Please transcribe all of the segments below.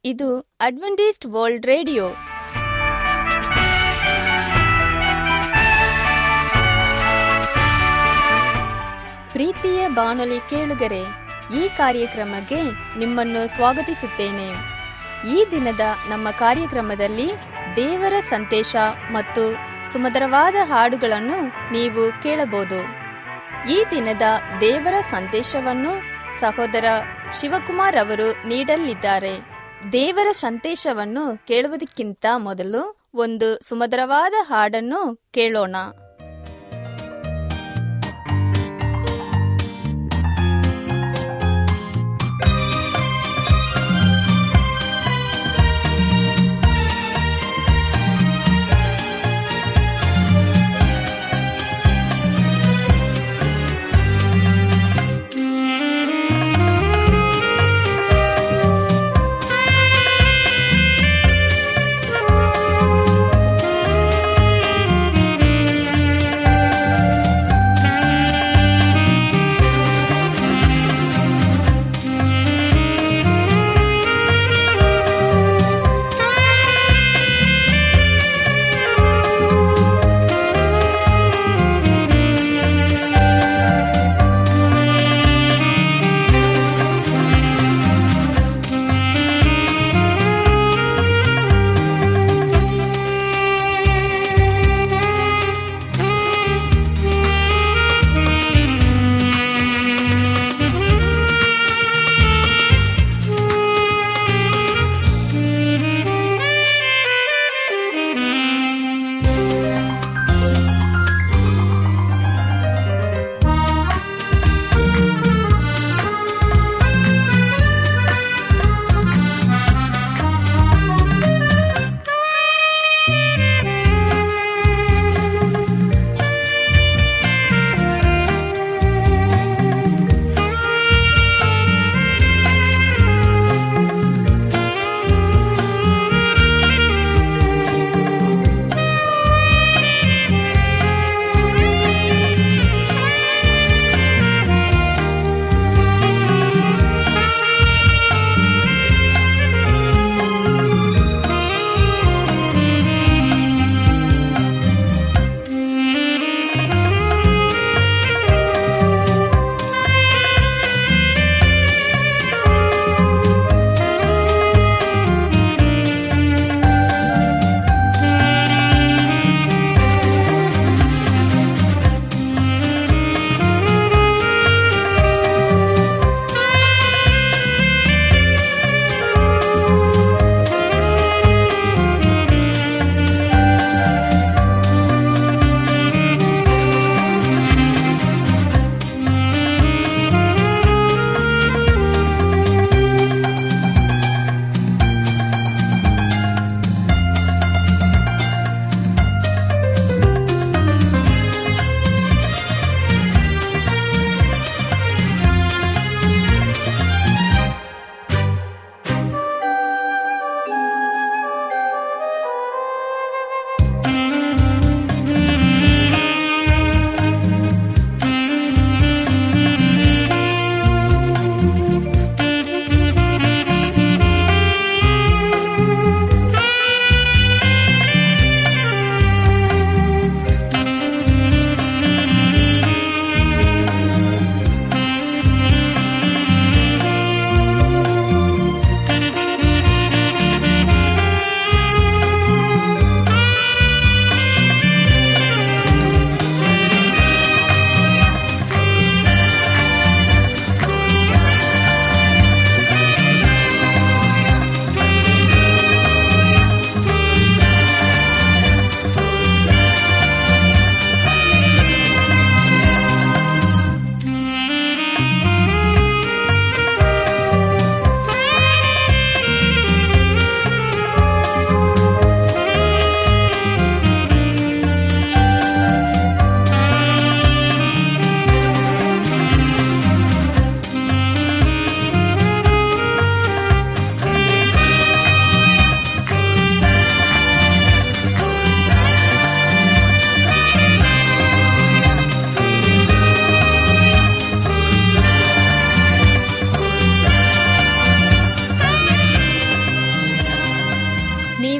ಇದು Adventist world radio ಪ್ರೀತಿಯ ಬಾನುಲಿ ಕೇಳುಗರೆ ಈ ಕಾರ್ಯಕ್ರಮಕ್ಕೆ ನಿಮ್ಮನ್ನು ಸ್ವಾಗತಿಸುತ್ತೇನೆ ಈ ದಿನದ ನಮ್ಮ ಕಾರ್ಯಕ್ರಮದಲ್ಲಿ ದೇವರ ಸಂದೇಶ ಮತ್ತು ಸುಮಧುರವಾದ ಹಾಡುಗಳನ್ನು ನೀವು ಕೇಳಬಹುದು ಈ ದಿನದ ದೇವರ ಸಂದೇಶವನ್ನು ಸಹೋದರ ಶಿವಕುಮಾರ್ ಅವರು ನೀಡಲಿದ್ದಾರೆ ದೇವರ ಸಂದೇಶವನ್ನು ಕೇಳುವುದಕ್ಕಿಂತ ಮೊದಲು ಒಂದು ಸುಮಧುರವಾದ ಹಾಡನ್ನು ಕೇಳೋಣ Thank you.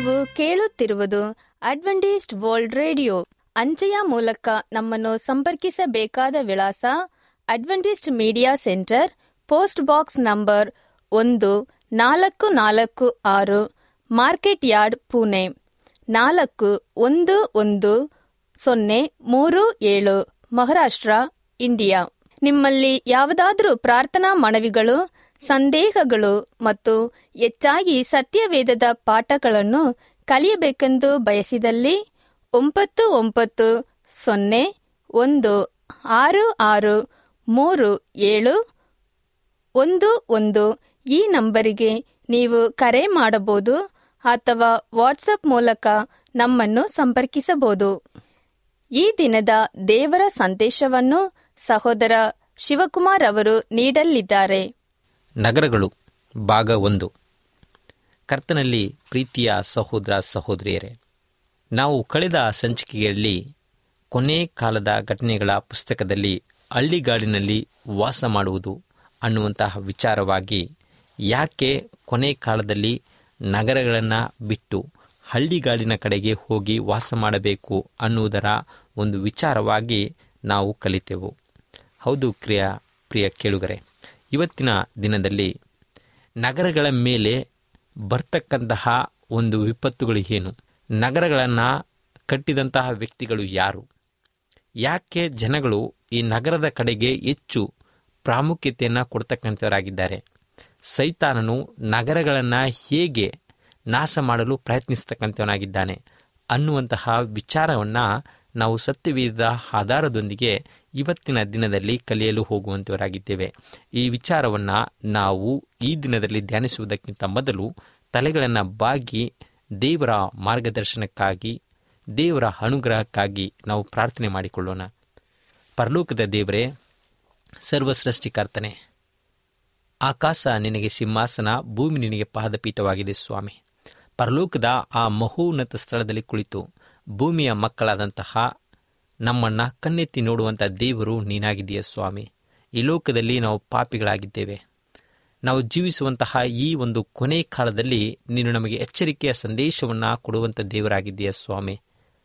ನೀವು ಕೇಳುತ್ತಿರುವುದು ಅಡ್ವೆಂಟಿಸ್ಟ್ ವರ್ಲ್ಡ್ ರೇಡಿಯೋ ಅಂಚೆಯ ಮೂಲಕ ನಮ್ಮನ್ನು ಸಂಪರ್ಕಿಸಬೇಕಾದ ವಿಳಾಸ Adventist media centre post box number ಒಂದು ನಾಲ್ಕು ನಾಲ್ಕು ಆರು ಮಾರ್ಕೆಟ್ ಯಾರ್ಡ್ ಪುಣೆ ನಾಲ್ಕು ಒಂದು ಒಂದು ಸೊನ್ನೆ ಮೂರು ಏಳು ಮಹಾರಾಷ್ಟ್ರ ಇಂಡಿಯಾ ನಿಮ್ಮಲ್ಲಿ ಯಾವುದಾದರೂ ಪ್ರಾರ್ಥನಾ ಮನವಿಗಳು ಸಂದೇಹಗಳು ಮತ್ತು ಹೆಚ್ಚಾಗಿ ಸತ್ಯವೇದದ ಪಾಠಗಳನ್ನು ಕಲಿಯಬೇಕೆಂದು ಬಯಸಿದಲ್ಲಿ ಒಂಬತ್ತು ಒಂಬತ್ತು ಸೊನ್ನೆ ಒಂದು ಆರು ಆರು ಮೂರು ಏಳು ಒಂದು ಒಂದು ಈ ನಂಬರಿಗೆ ನೀವು ಕರೆ ಮಾಡಬಹುದು ಅಥವಾ ವಾಟ್ಸಪ್ ಮೂಲಕ ನಮ್ಮನ್ನು ಸಂಪರ್ಕಿಸಬಹುದು ಈ ದಿನದ ದೇವರ ಸಂದೇಶವನ್ನು ಸಹೋದರ ಶಿವಕುಮಾರ್ ಅವರು ನೀಡಲಿದ್ದಾರೆ ನಗರಗಳು ಭಾಗ ಒಂದು ಕರ್ತನಲ್ಲಿ ಪ್ರೀತಿಯ ಸಹೋದರ ಸಹೋದರಿಯರೇ ನಾವು ಕಳೆದ ಸಂಚಿಕೆಯಲ್ಲಿ ಕೊನೆ ಕಾಲದ ಘಟನೆಗಳ ಪುಸ್ತಕದಲ್ಲಿ ಹಳ್ಳಿಗಾಡಿನಲ್ಲಿ ವಾಸ ಮಾಡುವುದು ಅನ್ನುವಂತಹ ವಿಚಾರವಾಗಿ ಯಾಕೆ ಕೊನೆ ಕಾಲದಲ್ಲಿ ನಗರಗಳನ್ನು ಬಿಟ್ಟು ಹಳ್ಳಿಗಾಡಿನ ಕಡೆಗೆ ಹೋಗಿ ವಾಸ ಮಾಡಬೇಕು ಅನ್ನುವುದರ ಒಂದು ವಿಚಾರವಾಗಿ ನಾವು ಕಲಿತೆವು ಹೌದು ಕ್ರಿಯ ಪ್ರಿಯ ಕೇಳುಗರೆ ಇವತ್ತಿನ ದಿನದಲ್ಲಿ ನಗರಗಳ ಮೇಲೆ ಬರ್ತಕ್ಕಂತಹ ಒಂದು ವಿಪತ್ತುಗಳು ಏನು ನಗರಗಳನ್ನು ಕಟ್ಟಿದಂತಹ ವ್ಯಕ್ತಿಗಳು ಯಾರು ಯಾಕೆ ಜನಗಳು ಈ ನಗರದ ಕಡೆಗೆ ಹೆಚ್ಚು ಪ್ರಾಮುಖ್ಯತೆಯನ್ನು ಕೊಡ್ತಕ್ಕಂಥವರಾಗಿದ್ದಾರೆ ಸೈತಾನನು ನಗರಗಳನ್ನು ಹೇಗೆ ನಾಶ ಮಾಡಲು ಪ್ರಯತ್ನಿಸ್ತಕ್ಕಂಥವನಾಗಿದ್ದಾನೆ ಅನ್ನುವಂತಹ ವಿಚಾರವನ್ನು ನಾವು ಸತ್ಯವೇದ ಆಧಾರದೊಂದಿಗೆ ಇವತ್ತಿನ ದಿನದಲ್ಲಿ ಕಲಿಯಲು ಹೋಗುವಂಥವರಾಗಿದ್ದೇವೆ ಈ ವಿಚಾರವನ್ನು ನಾವು ಈ ದಿನದಲ್ಲಿ ಧ್ಯಾನಿಸುವುದಕ್ಕಿಂತ ಮೊದಲು ತಲೆಗಳನ್ನು ಬಾಗಿ ದೇವರ ಮಾರ್ಗದರ್ಶನಕ್ಕಾಗಿ ದೇವರ ಅನುಗ್ರಹಕ್ಕಾಗಿ ನಾವು ಪ್ರಾರ್ಥನೆ ಮಾಡಿಕೊಳ್ಳೋಣ ಪರಲೋಕದ ದೇವರೇ ಸರ್ವಸೃಷ್ಟಿಕರ್ತನೆ ಆಕಾಶ ನಿನಗೆ ಸಿಂಹಾಸನ ಭೂಮಿ ನಿನಗೆ ಪಾದಪೀಠವಾಗಿದೆ ಸ್ವಾಮಿ ಪರಲೋಕದ ಆ ಮಹೋನ್ನತ ಸ್ಥಳದಲ್ಲಿ ಕುಳಿತು ಭೂಮಿಯ ಮಕ್ಕಳಾದಂತಹ ನಮ್ಮನ್ನು ಕಣ್ಣೆತ್ತಿ ನೋಡುವಂಥ ದೇವರು ನೀನಾಗಿದೆಯ ಸ್ವಾಮಿ ಈ ಲೋಕದಲ್ಲಿ ನಾವು ಪಾಪಿಗಳಾಗಿದ್ದೇವೆ ನಾವು ಜೀವಿಸುವಂತಹ ಈ ಒಂದು ಕೊನೆ ಕಾಲದಲ್ಲಿ ನೀನು ನಮಗೆ ಎಚ್ಚರಿಕೆಯ ಸಂದೇಶವನ್ನು ಕೊಡುವಂಥ ದೇವರಾಗಿದೆಯ ಸ್ವಾಮಿ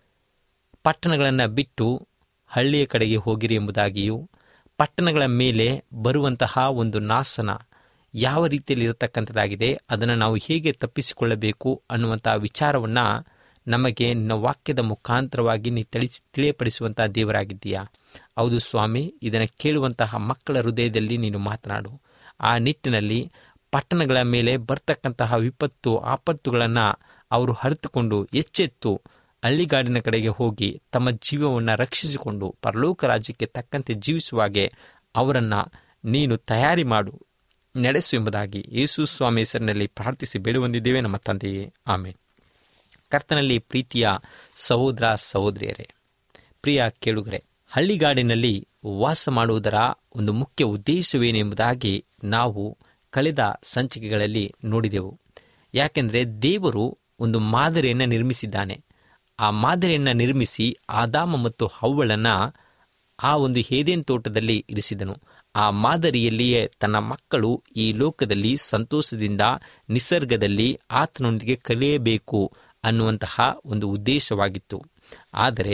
ಪಟ್ಟಣಗಳನ್ನು ಬಿಟ್ಟು ಹಳ್ಳಿಯ ಕಡೆಗೆ ಹೋಗಿರಿ ಎಂಬುದಾಗಿಯೂ ಪಟ್ಟಣಗಳ ಮೇಲೆ ಬರುವಂತಹ ಒಂದು ನಾಶನ ಯಾವ ರೀತಿಯಲ್ಲಿ ಇರತಕ್ಕಂಥದ್ದಾಗಿದೆ ಅದನ್ನು ನಾವು ಹೇಗೆ ತಪ್ಪಿಸಿಕೊಳ್ಳಬೇಕು ಅನ್ನುವಂತಹ ವಿಚಾರವನ್ನು ನಮಗೆ ನಿನ್ನ ವಾಕ್ಯದ ಮುಖಾಂತರವಾಗಿ ನೀ ತಿಳಿಸಿ ತಿಳಿಯಪಡಿಸುವಂತಹ ದೇವರಾಗಿದ್ದೀಯಾ ಹೌದು ಸ್ವಾಮಿ ಇದನ್ನು ಕೇಳುವಂತಹ ಮಕ್ಕಳ ಹೃದಯದಲ್ಲಿ ನೀನು ಮಾತನಾಡು ಆ ನಿಟ್ಟಿನಲ್ಲಿ ಪಟ್ಟಣಗಳ ಮೇಲೆ ಬರ್ತಕ್ಕಂತಹ ವಿಪತ್ತು ಆಪತ್ತುಗಳನ್ನು ಅವರು ಅರಿತುಕೊಂಡು ಎಚ್ಚೆತ್ತು ಹಳ್ಳಿಗಾಡಿನ ಕಡೆಗೆ ಹೋಗಿ ತಮ್ಮ ಜೀವವನ್ನು ರಕ್ಷಿಸಿಕೊಂಡು ಪರಲೋಕ ರಾಜ್ಯಕ್ಕೆ ತಕ್ಕಂತೆ ಜೀವಿಸುವಾಗೆ ಅವರನ್ನು ನೀನು ತಯಾರಿ ಮಾಡು ನಡೆಸು ಎಂಬುದಾಗಿ ಯೇಸು ಸ್ವಾಮಿ ಹೆಸರಿನಲ್ಲಿ ಪ್ರಾರ್ಥಿಸಿ ಬೇಡುವಂದಿದ್ದೇವೆ ನಮ್ಮ ತಂದೆಯೇ ಆಮೇಲೆ ಕರ್ತನಲ್ಲಿ ಪ್ರೀತಿಯ ಸಹೋದರ ಸಹೋದರಿಯರೇ ಪ್ರಿಯ ಕೇಳುಗರೆ ಹಳ್ಳಿಗಾಡಿನಲ್ಲಿ ವಾಸ ಮಾಡುವುದರ ಒಂದು ಮುಖ್ಯ ಉದ್ದೇಶವೇನೆಂಬುದಾಗಿ ನಾವು ಕಳೆದ ಸಂಚಿಕೆಗಳಲ್ಲಿ ನೋಡಿದೆವು ಯಾಕೆಂದರೆ ದೇವರು ಒಂದು ಮಾದರಿಯನ್ನು ನಿರ್ಮಿಸಿದ್ದಾನೆ ಆ ಮಾದರಿಯನ್ನು ನಿರ್ಮಿಸಿ ಆದಾಮ ಮತ್ತು ಹವ್ವಳನ್ನು ಆ ಒಂದು ಹೇದೇನ್ ತೋಟದಲ್ಲಿ ಇರಿಸಿದನು ಆ ಮಾದರಿಯಲ್ಲಿಯೇ ತನ್ನ ಮಕ್ಕಳು ಈ ಲೋಕದಲ್ಲಿ ಸಂತೋಷದಿಂದ ನಿಸರ್ಗದಲ್ಲಿ ಆತನೊಂದಿಗೆ ಕಲಿಯಬೇಕು ಅನ್ನುವಂತಹ ಒಂದು ಉದ್ದೇಶವಾಗಿತ್ತು ಆದರೆ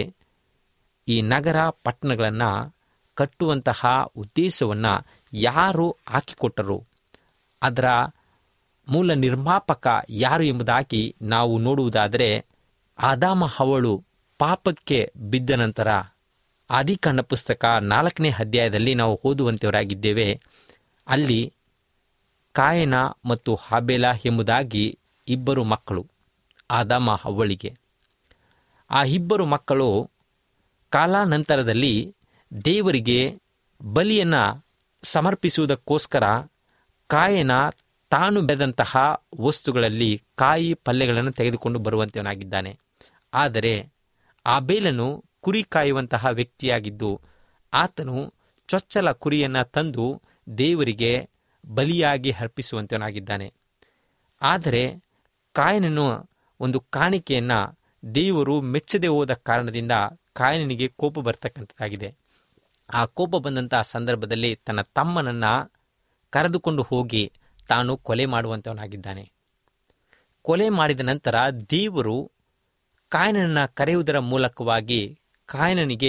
ಈ ನಗರ ಪಟ್ಟಣಗಳನ್ನು ಕಟ್ಟುವಂತಹ ಉದ್ದೇಶವನ್ನು ಯಾರು ಹಾಕಿಕೊಟ್ಟರು ಅದರ ಮೂಲ ನಿರ್ಮಾಪಕ ಯಾರು ಎಂಬುದಾಗಿ ನಾವು ನೋಡುವುದಾದರೆ ಆದಾಮ ಹವಳು ಪಾಪಕ್ಕೆ ಬಿದ್ದ ನಂತರ ಆದಿಕಾಂಡ ಪುಸ್ತಕ ನಾಲ್ಕನೇ ಅಧ್ಯಾಯದಲ್ಲಿ ನಾವು ಓದುವಂತೆಯವರಾಗಿದ್ದೇವೆ ಅಲ್ಲಿ ಕಾಯನ ಮತ್ತು ಹಾಬೇಲ ಎಂಬುದಾಗಿ ಇಬ್ಬರು ಮಕ್ಕಳು ಆದಾಮ ಹವ್ವಳಿಗೆ ಆ ಇಬ್ಬರು ಮಕ್ಕಳು ಕಾಲಾನಂತರದಲ್ಲಿ ದೇವರಿಗೆ ಬಲಿಯನ್ನು ಸಮರ್ಪಿಸುವುದಕ್ಕೋಸ್ಕರ ಕಾಯನ ತಾನು ಬೆಳೆದಂತಹ ವಸ್ತುಗಳಲ್ಲಿ ಕಾಯಿ ಪಲ್ಯಗಳನ್ನು ತೆಗೆದುಕೊಂಡು ಬರುವಂತವನಾಗಿದ್ದಾನೆ ಆದರೆ ಆ ಬೇಲನು ಕುರಿ ಕಾಯುವಂತಹ ವ್ಯಕ್ತಿಯಾಗಿದ್ದು ಆತನು ಚೊಚ್ಚಲ ಕುರಿಯನ್ನು ತಂದು ದೇವರಿಗೆ ಬಲಿಯಾಗಿ ಅರ್ಪಿಸುವಂತವನಾಗಿದ್ದಾನೆ ಆದರೆ ಕಾಯನನು ಒಂದು ಕಾಣಿಕೆಯನ್ನು ದೇವರು ಮೆಚ್ಚದೆ ಹೋದ ಕಾರಣದಿಂದ ಕಾಯನಿಗೆ ಕೋಪ ಬರ್ತಕ್ಕಂಥದ್ದಾಗಿದೆ ಆ ಕೋಪ ಬಂದಂತಹ ಸಂದರ್ಭದಲ್ಲಿ ತನ್ನ ತಮ್ಮನನ್ನು ಕರೆದುಕೊಂಡು ಹೋಗಿ ತಾನು ಕೊಲೆ ಮಾಡುವಂಥವನಾಗಿದ್ದಾನೆ ಕೊಲೆ ಮಾಡಿದ ನಂತರ ದೇವರು ಕಾಯನನ್ನ ಕರೆಯುವುದರ ಮೂಲಕವಾಗಿ ಕಾಯನನಿಗೆ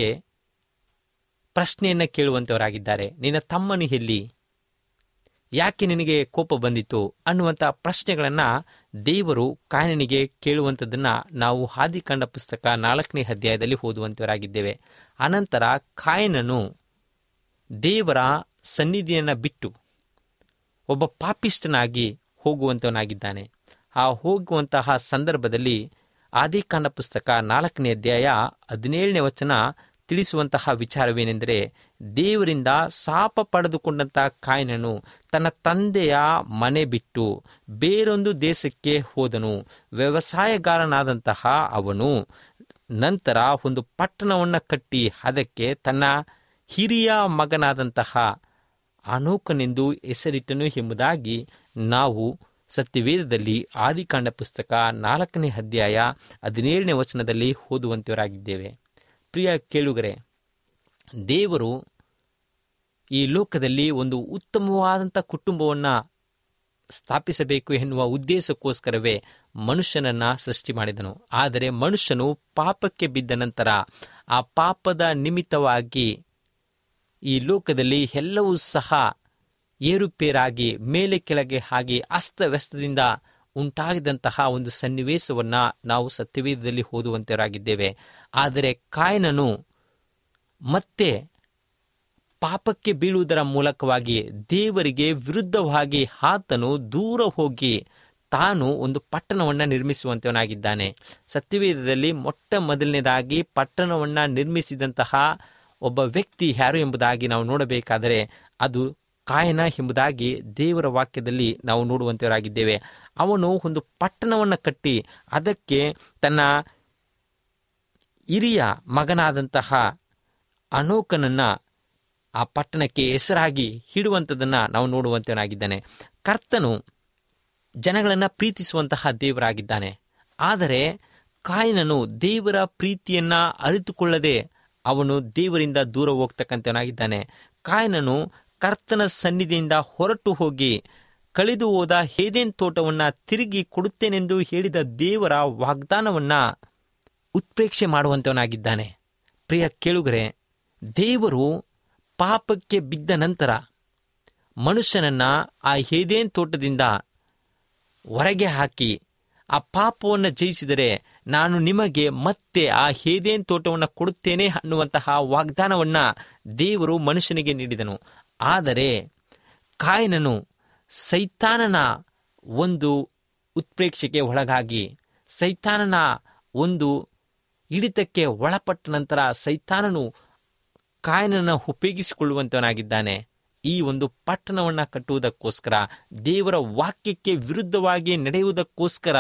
ಪ್ರಶ್ನೆಯನ್ನ ಕೇಳುವಂತವರಾಗಿದ್ದಾರೆ ನಿನ್ನ ತಮ್ಮನು ಎಲ್ಲಿ ಯಾಕೆ ನಿನಗೆ ಕೋಪ ಬಂದಿತು ಅನ್ನುವಂಥ ಪ್ರಶ್ನೆಗಳನ್ನ ದೇವರು ಕಾಯನನಿಗೆ ಕೇಳುವಂಥದ್ದನ್ನ ನಾವು ಹಾದಿಕಂಡ ಪುಸ್ತಕ ನಾಲ್ಕನೇ ಅಧ್ಯಾಯದಲ್ಲಿ ಓದುವಂತವರಾಗಿದ್ದೇವೆ ಅನಂತರ ಕಾಯನನು ದೇವರ ಸನ್ನಿಧಿಯನ್ನ ಬಿಟ್ಟು ಒಬ್ಬ ಪಾಪಿಷ್ಟನಾಗಿ ಹೋಗುವಂತವನಾಗಿದ್ದಾನೆ ಆ ಹೋಗುವಂತಹ ಸಂದರ್ಭದಲ್ಲಿ ಆದಿಕಾಂಡ ಪುಸ್ತಕ ನಾಲ್ಕನೇ ಅಧ್ಯಾಯ ಹದಿನೇಳನೇ ವಚನ ತಿಳಿಸುವಂತಹ ವಿಚಾರವೇನೆಂದರೆ ದೇವರಿಂದ ಶಾಪ ಪಡೆದುಕೊಂಡಂತಹ ಕಾಯನನು ತನ್ನ ತಂದೆಯ ಮನೆ ಬಿಟ್ಟು ಬೇರೊಂದು ದೇಶಕ್ಕೆ ಹೋದನು ವ್ಯವಸಾಯಗಾರನಾದಂತಹ ಅವನು ನಂತರ ಒಂದು ಪಟ್ಟಣವನ್ನು ಕಟ್ಟಿ ಅದಕ್ಕೆ ತನ್ನ ಹಿರಿಯ ಮಗನಾದಂತಹ ಅನೋಕನೆಂದು ಹೆಸರಿಟ್ಟನು ಎಂಬುದಾಗಿ ನಾವು ಸತ್ಯವೇದದಲ್ಲಿ ಆದಿಕಾಂಡ ಪುಸ್ತಕ ನಾಲ್ಕನೇ ಅಧ್ಯಾಯ ಹದಿನೇಳನೇ ವಚನದಲ್ಲಿ ಓದುವಂತವರಾಗಿದ್ದೇವೆ ಪ್ರಿಯ ಕೇಳುಗರೆ ದೇವರು ಈ ಲೋಕದಲ್ಲಿ ಒಂದು ಉತ್ತಮವಾದಂಥ ಕುಟುಂಬವನ್ನು ಸ್ಥಾಪಿಸಬೇಕು ಎನ್ನುವ ಉದ್ದೇಶಕ್ಕೋಸ್ಕರವೇ ಮನುಷ್ಯನನ್ನ ಸೃಷ್ಟಿ ಮಾಡಿದನು ಆದರೆ ಮನುಷ್ಯನು ಪಾಪಕ್ಕೆ ಬಿದ್ದ ನಂತರ ಆ ಪಾಪದ ನಿಮಿತ್ತವಾಗಿ ಈ ಲೋಕದಲ್ಲಿ ಎಲ್ಲವೂ ಸಹ ಏರುಪೇರಾಗಿ ಮೇಲೆ ಕೆಳಗೆ ಆಗಿ ಅಸ್ತವ್ಯಸ್ತದಿಂದ ಉಂಟಾಗಿದಂತಹ ಒಂದು ಸನ್ನಿವೇಶವನ್ನ ನಾವು ಸತ್ಯವೇದದಲ್ಲಿ ಓದುವಂತವರಾಗಿದ್ದೇವೆ ಆದರೆ ಕಾಯನನು ಮತ್ತೆ ಪಾಪಕ್ಕೆ ಬೀಳುವುದರ ಮೂಲಕವಾಗಿ ದೇವರಿಗೆ ವಿರುದ್ಧವಾಗಿ ಆತನು ದೂರ ಹೋಗಿ ತಾನು ಒಂದು ಪಟ್ಟಣವನ್ನು ನಿರ್ಮಿಸುವಂತವನಾಗಿದ್ದಾನೆ ಸತ್ಯವೇದದಲ್ಲಿ ಮೊಟ್ಟ ಮೊದಲನೇದಾಗಿ ಪಟ್ಟಣವನ್ನು ನಿರ್ಮಿಸಿದಂತಹ ಒಬ್ಬ ವ್ಯಕ್ತಿ ಯಾರು ಎಂಬುದಾಗಿ ನಾವು ನೋಡಬೇಕಾದರೆ ಅದು ಕಾಯನ ಎಂಬುದಾಗಿ ದೇವರ ವಾಕ್ಯದಲ್ಲಿ ನಾವು ನೋಡುವಂತವರಾಗಿದ್ದೇವೆ ಅವನು ಒಂದು ಪಟ್ಟಣವನ್ನು ಕಟ್ಟಿ ಅದಕ್ಕೆ ತನ್ನ ಹಿರಿಯ ಮಗನಾದಂತಹ ಅನೋಕನನ್ನ ಆ ಪಟ್ಟಣಕ್ಕೆ ಹೆಸರಾಗಿ ಹಿಡುವಂಥದ್ದನ್ನು ನಾವು ನೋಡುವಂತವನಾಗಿದ್ದಾನೆ ಕರ್ತನು ಜನಗಳನ್ನು ಪ್ರೀತಿಸುವಂತಹ ದೇವರಾಗಿದ್ದಾನೆ ಆದರೆ ಕಾಯನನು ದೇವರ ಪ್ರೀತಿಯನ್ನ ಅರಿತುಕೊಳ್ಳದೆ ಅವನು ದೇವರಿಂದ ದೂರ ಹೋಗ್ತಕ್ಕಂಥವನಾಗಿದ್ದಾನೆ ಕಾಯನನು ಕರ್ತನ ಸನ್ನಿಧಿಯಿಂದ ಹೊರಟು ಹೋಗಿ ಕಳೆದು ಹೋದ ಹೇದೇನ್ ತೋಟವನ್ನ ತಿರುಗಿ ಕೊಡುತ್ತೇನೆಂದು ಹೇಳಿದ ದೇವರ ವಾಗ್ದಾನವನ್ನ ಉತ್ಪ್ರೇಕ್ಷೆ ಮಾಡುವಂತವನಾಗಿದ್ದಾನೆ ಪ್ರಿಯ ಕೇಳುಗರೆ ದೇವರು ಪಾಪಕ್ಕೆ ಬಿದ್ದ ನಂತರ ಮನುಷ್ಯನನ್ನ ಆ ಹೇದೇನ್ ತೋಟದಿಂದ ಹೊರಗೆ ಹಾಕಿ ಆ ಪಾಪವನ್ನು ಜಯಿಸಿದರೆ ನಾನು ನಿಮಗೆ ಮತ್ತೆ ಆ ಹೇದೇನ್ ತೋಟವನ್ನು ಕೊಡುತ್ತೇನೆ ಅನ್ನುವಂತಹ ವಾಗ್ದಾನವನ್ನ ದೇವರು ಮನುಷ್ಯನಿಗೆ ನೀಡಿದನು ಆದರೆ ಕಾಯನನು ಸೈತಾನನ ಒಂದು ಉತ್ಪ್ರೇಕ್ಷೆಗೆ ಒಳಗಾಗಿ ಸೈತಾನನ ಒಂದು ಹಿಡಿತಕ್ಕೆ ಒಳಪಟ್ಟ ನಂತರ ಸೈತಾನನು ಕಾಯನನ್ನು ಉಪಯೋಗಿಸಿಕೊಳ್ಳುವಂತವನಾಗಿದ್ದಾನೆ ಈ ಒಂದು ಪಟ್ಟಣವನ್ನು ಕಟ್ಟುವುದಕ್ಕೋಸ್ಕರ ದೇವರ ವಾಕ್ಯಕ್ಕೆ ವಿರುದ್ಧವಾಗಿ ನಡೆಯುವುದಕ್ಕೋಸ್ಕರ